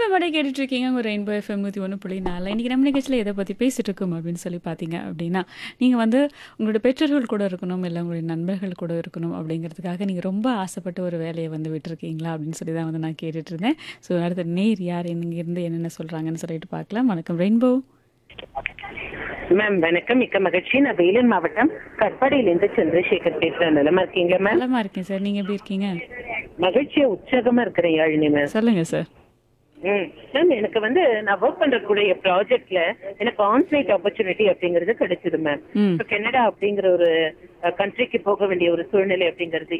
பாடை கேட்டுட்டு இருக்கீங்க ஒரு ரெயின்போ எஃப்எம் நூற்றி ஒன்று புள்ளி நாலு இன்றைக்கி நம்ம நிகழ்ச்சியில் எதை பற்றி பேசிட்டு இருக்கோம் அப்படின்னு சொல்லி பார்த்தீங்க அப்படின்னா நீங்கள் வந்து உங்களோட பெற்றோர்கள் கூட இருக்கணும் இல்லை உங்களுடைய நண்பர்கள் கூட இருக்கணும் அப்படிங்கிறதுக்காக நீங்கள் ரொம்ப ஆசைப்பட்ட ஒரு வேலையை வந்து விட்டுருக்கீங்களா அப்படின்னு சொல்லி தான் வந்து நான் கேட்டுட்டு இருந்தேன் ஸோ அடுத்த நேர் யார் இருந்து என்னென்ன சொல்கிறாங்கன்னு சொல்லிட்டு பார்க்கலாம் வணக்கம் ரெயின்போ மேம் வணக்கம் மிக்க மகிழ்ச்சி நான் வேலூர் மாவட்டம் கட்பாடியிலிருந்து சந்திரசேகர் பேசுறேன் நிலமா இருக்கீங்களா மேம் நலமா இருக்கேன் சார் நீங்கள் எப்படி இருக்கீங்க மகிழ்ச்சியா உற்சாகமா இருக்கிறேன் யாழினி மேம் சொல்லுங்கள் சார் ம் மேம் எனக்கு வந்து நான் ஒர்க் பண்றக்கூடிய ப்ராஜெக்ட்ல எனக்கு ஆன்சைட் ஆப்பர்ச்சுனிட்டி அப்படிங்கிறது கிடைச்சது மேம் ம் இப்போ கனடா அப்படிங்கிற ஒரு கண்ட்ரிக்கு போக வேண்டிய ஒரு சூழ்நிலை அப்படிங்கிறது